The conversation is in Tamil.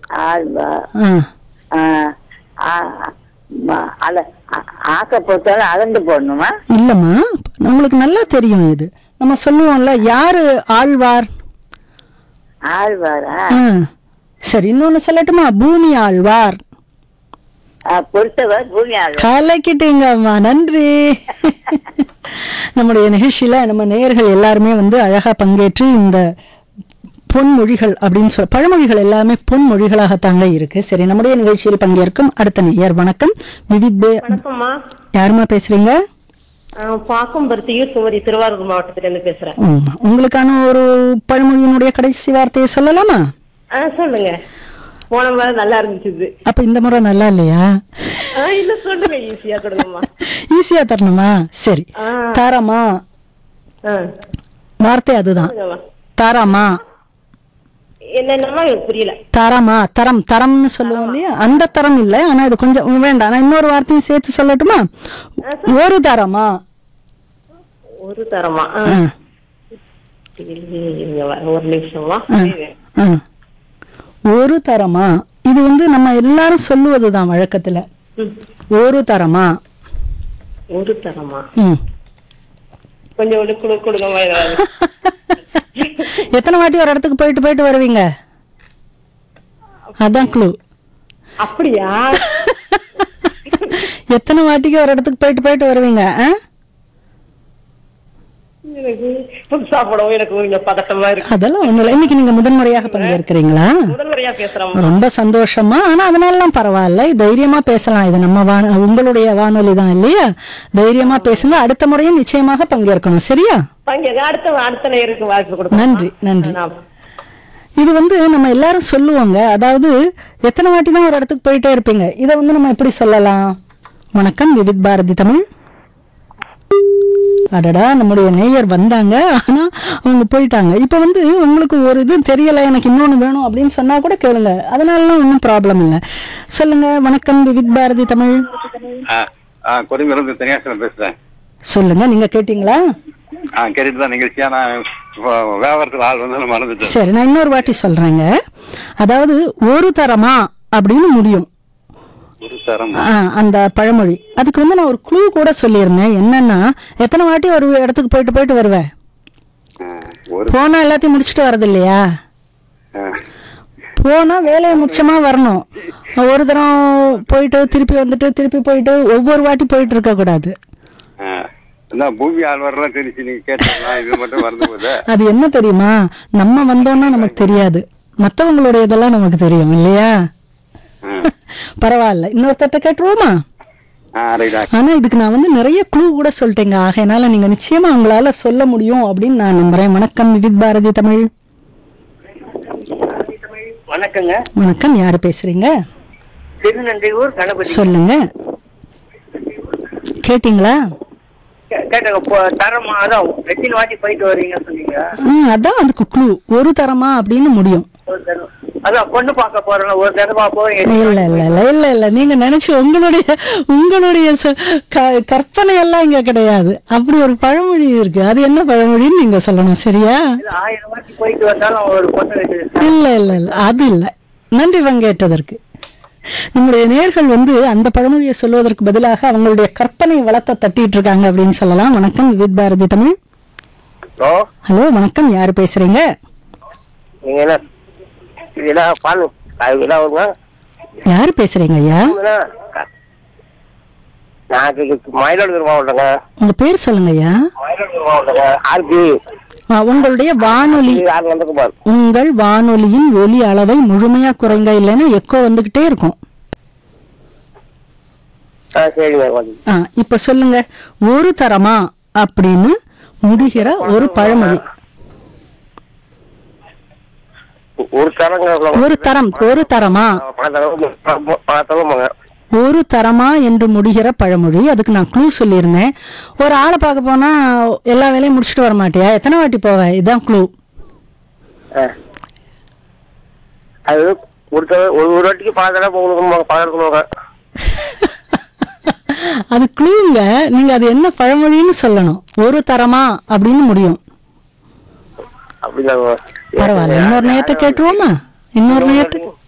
ஆழ்வா ஆ ஆ, ஆ, ம- அல ஆ- ஆக்க பொறுத்தாலும் அளந்து போடணுமா இல்லம்மா உங்களுக்கு நல்லா தெரியும் இது நம்ம சொல்லுவோம்ல யாரு ஆழ்வார் ஆழ்வாரா ஆ. சரி இன்னொன்னு சொல்லட்டுமா பூமி ஆழ்வார் ஆ, பொறுத்தவர் பூமி ஆழ்வார் கலக்கிட்டீங்கம்மா நன்றி நம்முடைய நிகழ்ச்சியில நம்ம நேயர்கள் எல்லாருமே வந்து அழகா பங்கேற்று இந்த பொன்மொழிகள் அப்படின்னு சொல்ல பழமொழிகள் எல்லாமே பொன்மொழிகளாகத்தாங்க இருக்கு சரி நம்முடைய நிகழ்ச்சியில் பங்கேற்கும் அடுத்த நேயர் வணக்கம் விவித் பே வணக்கம்மா யாருமா பேசுறீங்க ஆஹ் பாக்கம்பருத்தியூர் சுமதி திருவாரூர் மாவட்டத்துல இருந்து பேசுறேன் உம், உங்களுக்கான ஒரு பழமொழியினுடைய கடைசி வார்த்தையை சொல்லலாமா ஆ சொல்லுங்க போன முறை நல்லா இருந்துச்சு இது அப்ப இந்த முறை நல்லா இல்லையா ஆ இல்ல சொல்லுங்க ஈஸியா கொடுங்கம்மா ஈஸியா தரணுமா சரி ஆ. தாராமா ஆ வார்த்தை அதுதான் சொல்லுங்கம்மா. தாராமா என்னென்னமா எனக்கு புரியல தரமா தரம் தரம்னு சொல்லுவோம் இல்லையா அந்த தரம் இல்ல ஆனா இது கொஞ்சம் வேண்டாம் நான் இன்னொரு வார்த்தையும் சேர்த்து சொல்லட்டுமா ஒரு தரமா ஒரு தரமா ஆ. ஆ, இருங்க வர, ஒரு நிமிஷமா ஆ, ஆ. ஒரு தரமா இது வந்து நம்ம எல்லாரும் சொல்லுவதுதான் வழக்கத்துல ம். ஒரு தரமா ஒரு தரமா ம். கொஞ்சம் ஒரு குழு கொடுங்கம்மா ஏதாவது. எத்தனை வாட்டி ஒரு இடத்துக்கு போயிட்டு போயிட்டு வருவீங்க அதான் க்ளூ அப்படியா எத்தனை வாட்டிக்கு ஒரு இடத்துக்கு போயிட்டு போயிட்டு வருவீங்க ஆ? எனக்கு புதுசா போடவும் எனக்கு கொஞ்சம் பதட்டமா இருக்கு அதெல்லாம் ஒண்ணும் இல்லை இன்னைக்கு நீங்க முதன்முறையாக பங்கேற்கிறீங்களா முதல் முறையா பேசுறோம் ரொம்ப சந்தோஷமா ஆனா அதனாலலாம் பரவாயில்ல தைரியமா பேசலாம் இது நம்ம வான உங்களுடைய வானொலி தான் இல்லையா தைரியமா பேசுங்க அடுத்த முறையும் நிச்சயமாக பங்கேற்கணும் சரியா பங்கு அடுத்த அடுத்த நேருக்கு வாய்ப்பு கொடுங்க நன்றி நன்றி நான் இது வந்து நம்ம எல்லாரும் சொல்லுவாங்க அதாவது எத்தனை வாட்டி தான் ஒரு இடத்துக்கு போயிட்டே இருப்பீங்க இதை வந்து நம்ம எப்படி சொல்லலாம் வணக்கம் விவித் பாரதி தமிழ் அடடா நம்முடைய நேயர் வந்தாங்க ஆனா அவங்க போயிட்டாங்க இப்போ வந்து உங்களுக்கு ஒரு இது தெரியல எனக்கு இன்னொன்னு வேணும் அப்படின்னு சொன்னா கூட கேளுங்க அதனாலலாம் ஒன்றும் ப்ராப்ளம் இல்லை சொல்லுங்க வணக்கம் விவித் பாரதி தமிழ் ஆ ஆ கொடிமருந்து தனியாசனம் பேசுறேன் சொல்லுங்க நீங்க கேட்டீங்களா ஆ கேட்டுட்டு தான் நிகழ்ச்சியா நான் இப்போ வியாபாரத்தில் ஆள் வந்து மறந்துட்டேன் சரி நான் இன்னொரு வாட்டி சொல்றேங்க அதாவது ஒரு தரமா அப்படின்னு முடியும் ஒரு தரம் ஆ, அந்த பழமொழி அதுக்கு வந்து நான் ஒரு க்ளூ கூட சொல்லியிருந்தேன் என்னன்னா எத்தனை வாட்டி ஒரு இடத்துக்கு போயிட்டு போயிட்டு வருவேன் ஆ, ஒரு போனா எல்லாத்தையும் முடிச்சுட்டு வரது இல்லையா ஆ, போனா வேலையை முடிச்சமா வரணும் ஒரு தரம் போயிட்டு திருப்பி வந்துட்டு திருப்பி போயிட்டு ஒவ்வொரு வாட்டி போயிட்டு இருக்க கூடாது ஆ. என்ன பூமி ஆழ்வாரெல்லாம் தெரிஞ்சு நீங்க கேட்டீங்களா இது மட்டும் மறந்து போகுது அது என்ன தெரியுமா நம்ம வந்தோம்னா நமக்கு தெரியாது மத்தவங்களுடைய இதெல்லாம் நமக்கு தெரியும் இல்லையா பரவாயில்ல இன்னொருத்தட்ட கேட்டுருவோமா ஆ ரைட்டா ஆனா இதுக்கு நான் வந்து நிறைய க்ளூ கூட சொல்லிட்டேங்க ஆகையினால நீங்க நிச்சயமா உங்களால சொல்ல முடியும் அப்படின்னு நான் நம்புறேன் வணக்கம் விவித் பாரதி தமிழ் வணக்கங்க வணக்கம் யாரு பேசுறீங்க திருநன்றியூர் கணபதி சொல்லுங்க கேட்டிங்களா கேட்டாங்க தரமா அதான் எத்தனை வாட்டி போயிட்டு வரீங்க சொன்னீங்க ம் அதான் அதுக்கு க்ளூ ஒரு தரமா அப்படின்னு முடியும் ஒரு தடவை அதான் பொண்ணு பார்க்க போறோம்ல ஒரு தடவை போய் இல்ல இல்ல இல்ல இல்ல இல்ல நீங்க நினைச்சு உங்களுடைய உங்களுடைய சொ- க- கற்பனை எல்லாம் இங்க கிடையாது அப்படி ஒரு பழமொழி இருக்கு அது என்ன பழமொழின்னு நீங்க சொல்லணும் சரியா ஆயிரம் வாட்டி போயிட்டு வந்தாலும் ஒரு பொண்ணு வைக்கிறது இல்ல இல்ல இல்ல அது இல்ல நன்றி பங்கேற்றதற்கு நம்முடைய நேர்கள் வந்து அந்த பழமொழியை சொல்வதற்கு பதிலாக அவங்களுடைய கற்பனை வளத்தை தட்டிட்டு இருக்காங்க அப்படின்னு சொல்லலாம் வணக்கம் with Bharathi Tamil hello hello வணக்கம் யாரு பேசுறீங்க நீங்க என்ன இதெல்லாம் பால் இதெல்லாம் வருங்க யாரு பேசுறீங்க ஐயா நான் மயிலாடுதுறை மாவட்டங்க உங்க பேர் சொல்லுங்க ஐயா மயிலாடுதுறை மாவட்டங்க ஆர்பி ஆ, உங்களுடைய வானொலி யார் வந்துக்குமார் உங்கள் வானொலியின் ஒலி அளவை முழுமையா குறைங்க இல்லைன்னா எக்கோ வந்துகிட்டே இருக்கும் ஆ சரிங்க கொஞ்சம் ஆ, இப்ப சொல்லுங்க ஒரு தரமா அப்படின்னு முடிகிற ஒரு பழமொழி ஒரு தரங்க ஒரு தரம் ஒரு தரமா பார்த்தவங்க ஒரு தரமா என்று முடிகிற பழமொழி அதுக்கு நான் க்ளூ சொல்லியிருந்தேன் ஒரு ஆளை பார்க்க போனா எல்லா வேலையும் முடிச்சுட்டு வர மாட்டியா எத்தனை வாட்டி போவ இதான் க்ளூ அது ஒரு தடவை ஒரு ஒரு வாட்டிக்கு பல தடவை போகணும் பழக்கணுங்க அது க்ளூங்க நீங்க அது என்ன பழமொழின்னு சொல்லணும் ஒரு தரமா அப்படின்னு முடியும் அப்படிதாங்க பரவாயில்ல இன்னொரு நேரத்தை கேட்டுருவோமா இன்னொரு நேரத்தை